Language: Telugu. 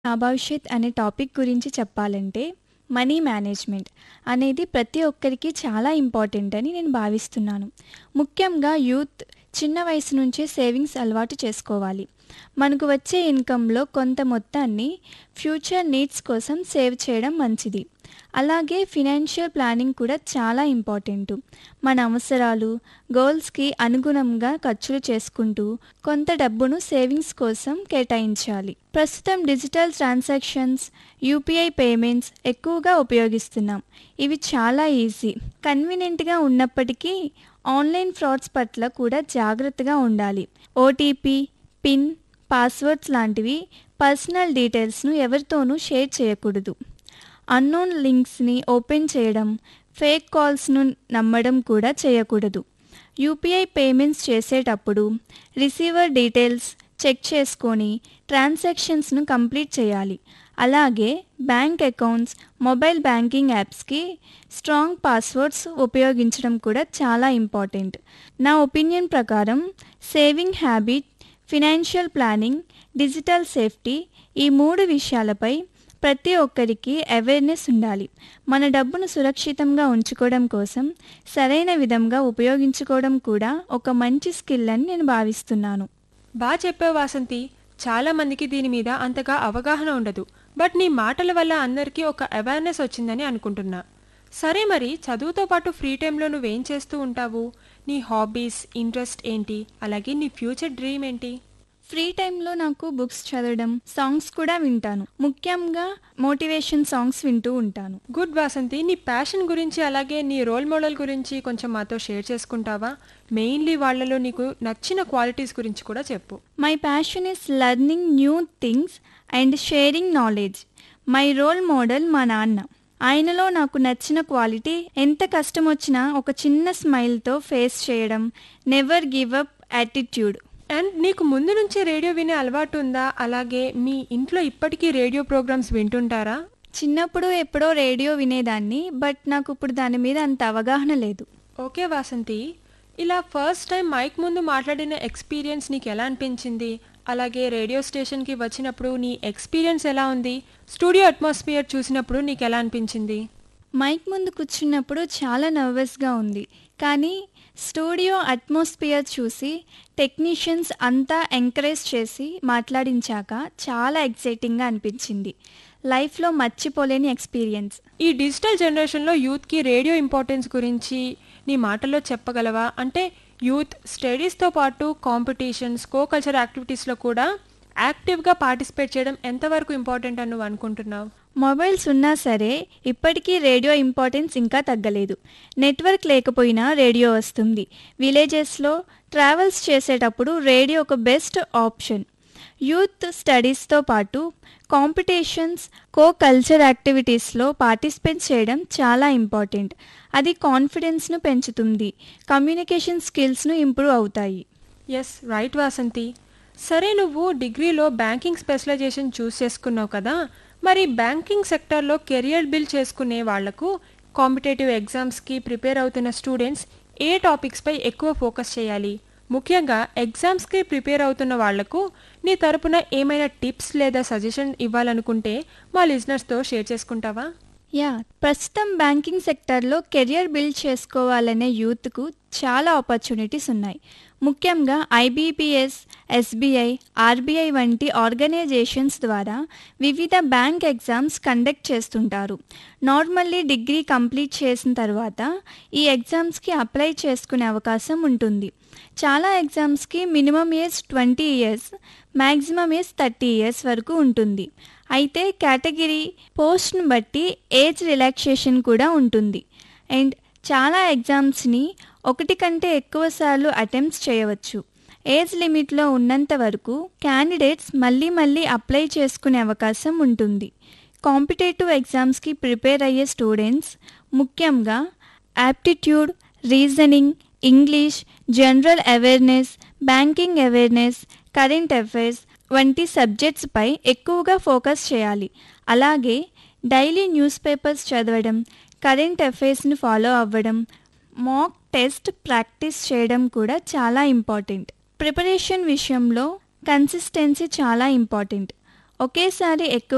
నా భవిష్యత్ అనే టాపిక్ గురించి చెప్పాలంటే మనీ మేనేజ్మెంట్ అనేది ప్రతి ఒక్కరికి చాలా ఇంపార్టెంట్ అని నేను భావిస్తున్నాను ముఖ్యంగా యూత్ చిన్న వయసు నుంచే సేవింగ్స్ అలవాటు చేసుకోవాలి మనకు వచ్చే ఇన్కంలో కొంత మొత్తాన్ని ఫ్యూచర్ నీడ్స్ కోసం సేవ్ చేయడం మంచిది అలాగే ఫినాన్షియల్ ప్లానింగ్ కూడా చాలా ఇంపార్టెంట్ మన అవసరాలు గోల్స్కి అనుగుణంగా ఖర్చులు చేసుకుంటూ కొంత డబ్బును సేవింగ్స్ కోసం కేటాయించాలి ప్రస్తుతం డిజిటల్ ట్రాన్సాక్షన్స్ యూపీఐ పేమెంట్స్ ఎక్కువగా ఉపయోగిస్తున్నాం ఇవి చాలా ఈజీ కన్వీనియంట్గా ఉన్నప్పటికీ ఆన్లైన్ ఫ్రాడ్స్ పట్ల కూడా జాగ్రత్తగా ఉండాలి ఓటీపీ పిన్ పాస్వర్డ్స్ లాంటివి పర్సనల్ డీటెయిల్స్ను ఎవరితోనూ షేర్ చేయకూడదు అన్నోన్ లింక్స్ని ఓపెన్ చేయడం ఫేక్ కాల్స్ను నమ్మడం కూడా చేయకూడదు యూపీఐ పేమెంట్స్ చేసేటప్పుడు రిసీవర్ డీటెయిల్స్ చెక్ చేసుకొని ట్రాన్సాక్షన్స్ను కంప్లీట్ చేయాలి అలాగే బ్యాంక్ అకౌంట్స్ మొబైల్ బ్యాంకింగ్ యాప్స్కి స్ట్రాంగ్ పాస్వర్డ్స్ ఉపయోగించడం కూడా చాలా ఇంపార్టెంట్ నా ఒపీనియన్ ప్రకారం saving habit financial planning digital safety ఈ మూడు విషయాలపై ప్రతి ఒక్కరికి అవేర్నెస్ ఉండాలి మన డబ్బును సురక్షితంగా ఉంచుకోవడం కోసం సరైన విధంగా ఉపయోగించుకోవడం కూడా ఒక మంచి స్కిల్ అని నేను భావిస్తున్నాను బా చెప్పావు వాసంతి చాలా మందికి దీని మీద అంతగా అవగాహన ఉండదు బట్ నీ మాటల వల్ల అందరికీ ఒక అవేర్నెస్ వచ్చిందని అనుకుంటున్నా సరే మరి చదువుతో పాటు ఫ్రీ టైంలో నువ్వేం చేస్తూ ఉంటావు నీ హాబీస్ ఇంట్రెస్ట్ ఏంటి అలాగే నీ ఫ్యూచర్ డ్రీమ్ ఏంటి ఫ్రీ టైంలో నాకు బుక్స్ చదవడం సాంగ్స్ కూడా వింటాను ముఖ్యంగా మోటివేషన్ సాంగ్స్ వింటూ ఉంటాను గుడ్ వాసంతి నీ ప్యాషన్ గురించి అలాగే నీ రోల్ మోడల్ గురించి కొంచెం మాతో షేర్ చేసుకుంటావా మెయిన్లీ వాళ్ళలో నీకు నచ్చిన క్వాలిటీస్ గురించి కూడా చెప్పు my passion is learning new things and sharing knowledge my role model మా నాన్న ఆయనలో నాకు నచ్చిన క్వాలిటీ ఎంత కష్టం వచ్చినా ఒక చిన్న స్మైల్తో ఫేస్ చేయడం never give up attitude and నీకు ముందు నుంచే రేడియో వినే అలవాటు ఉందా అలాగే మీ ఇంట్లో ఇప్పటికీ రేడియో ప్రోగ్రామ్స్ వింటుంటారా చిన్నప్పుడు ఎప్పుడో రేడియో వినేదాన్ని బట్ నాకు ఇప్పుడు దాని మీద అంత అవగాహన లేదు ఓకే వాసంతి ఇలా ఫస్ట్ టైం మైక్ ముందు మాట్లాడిన ఎక్స్పీరియన్స్ నీకు ఎలా అనిపించింది అలాగే రేడియో స్టేషన్కి వచ్చినప్పుడు నీ ఎక్స్పీరియన్స్ ఎలా ఉంది స్టూడియో అట్మాస్ఫియర్ చూసినప్పుడు నీకు ఎలా అనిపించింది మైక్ ముందు కూర్చున్నప్పుడు చాలా నర్వస్గా ఉంది కానీ స్టూడియో అట్మాస్ఫియర్ చూసి టెక్నీషియన్స్ అంతా ఎంకరేజ్ చేసి మాట్లాడించాక చాలా ఎక్సైటింగ్గా అనిపించింది లైఫ్లో మర్చిపోలేని ఎక్స్పీరియన్స్ ఈ డిజిటల్ జనరేషన్లో యూత్కి రేడియో ఇంపార్టెన్స్ గురించి నీ మాటల్లో చెప్పగలవా అంటే యూత్ స్టడీస్తో పాటు కాంపిటీషన్స్ కో కల్చర్ యాక్టివిటీస్లో కూడా యాక్టివ్గా పార్టిసిపేట్ చేయడం ఎంతవరకు ఇంపార్టెంట్ అని నువ్వు అనుకుంటున్నావు మొబైల్స్ ఉన్నా సరే ఇప్పటికీ రేడియో ఇంపార్టెన్స్ ఇంకా తగ్గలేదు నెట్వర్క్ లేకపోయినా రేడియో వస్తుంది విలేజెస్లో ట్రావెల్స్ చేసేటప్పుడు రేడియో ఒక బెస్ట్ ఆప్షన్ యూత్ స్టడీస్తో పాటు కాంపిటీషన్స్ కో కల్చర్ యాక్టివిటీస్లో పార్టిసిపేట్ చేయడం చాలా ఇంపార్టెంట్ అది కాన్ఫిడెన్స్ను పెంచుతుంది కమ్యూనికేషన్ స్కిల్స్ను ఇంప్రూవ్ అవుతాయి ఎస్ రైట్ వాసంతి సరే నువ్వు డిగ్రీలో బ్యాంకింగ్ స్పెషలైజేషన్ చూస్ చేసుకున్నావు కదా మరి బ్యాంకింగ్ సెక్టర్లో కెరియర్ బిల్డ్ చేసుకునే వాళ్లకు కాంపిటేటివ్ ఎగ్జామ్స్కి ప్రిపేర్ అవుతున్న స్టూడెంట్స్ ఏ టాపిక్స్పై ఎక్కువ ఫోకస్ చేయాలి ముఖ్యంగా ఎగ్జామ్స్కి ప్రిపేర్ అవుతున్న వాళ్లకు నీ తరపున ఏమైనా టిప్స్ లేదా సజెషన్ ఇవ్వాలనుకుంటే మా లిజనర్స్తో షేర్ చేసుకుంటావా యా ప్రస్తుతం బ్యాంకింగ్ సెక్టర్లో కెరియర్ బిల్డ్ చేసుకోవాలనే యూత్కు చాలా ఆపర్చునిటీస్ ఉన్నాయి ముఖ్యంగా ఐబీపీఎస్ ఎస్బీఐ ఆర్బీఐ వంటి ఆర్గనైజేషన్స్ ద్వారా వివిధ బ్యాంక్ ఎగ్జామ్స్ కండక్ట్ చేస్తుంటారు నార్మల్లీ డిగ్రీ కంప్లీట్ చేసిన తర్వాత ఈ ఎగ్జామ్స్కి అప్లై చేసుకునే అవకాశం ఉంటుంది చాలా ఎగ్జామ్స్కి minimum age twenty years maximum age thirty years వరకు ఉంటుంది అయితే కేటగిరీ పోస్ట్ను బట్టి ఏజ్ రిలాక్సేషన్ కూడా ఉంటుంది అండ్ చాలా ఎగ్జామ్స్ని ఒకటి కంటే ఎక్కువ సార్లు అటెంప్ట్స్ చేయవచ్చు ఏజ్ లిమిట్లో ఉన్నంత వరకు క్యాండిడేట్స్ మళ్ళీ మళ్ళీ అప్లై చేసుకునే అవకాశం ఉంటుంది కాంపిటేటివ్ ఎగ్జామ్స్కి ప్రిపేర్ అయ్యే స్టూడెంట్స్ ముఖ్యంగా aptitude reasoning English general awareness banking awareness current affairs వంటి సబ్జెక్ట్స్పై ఎక్కువగా ఫోకస్ చేయాలి అలాగే డైలీ న్యూస్ పేపర్స్ చదవడం కరెంట్ అఫైర్స్ని ఫాలో అవ్వడం మాక్ టెస్ట్ ప్రాక్టీస్ చేయడం కూడా చాలా ఇంపార్టెంట్ ప్రిపరేషన్ విషయంలో కన్సిస్టెన్సీ చాలా ఇంపార్టెంట్ ఒకేసారి ఎక్కువ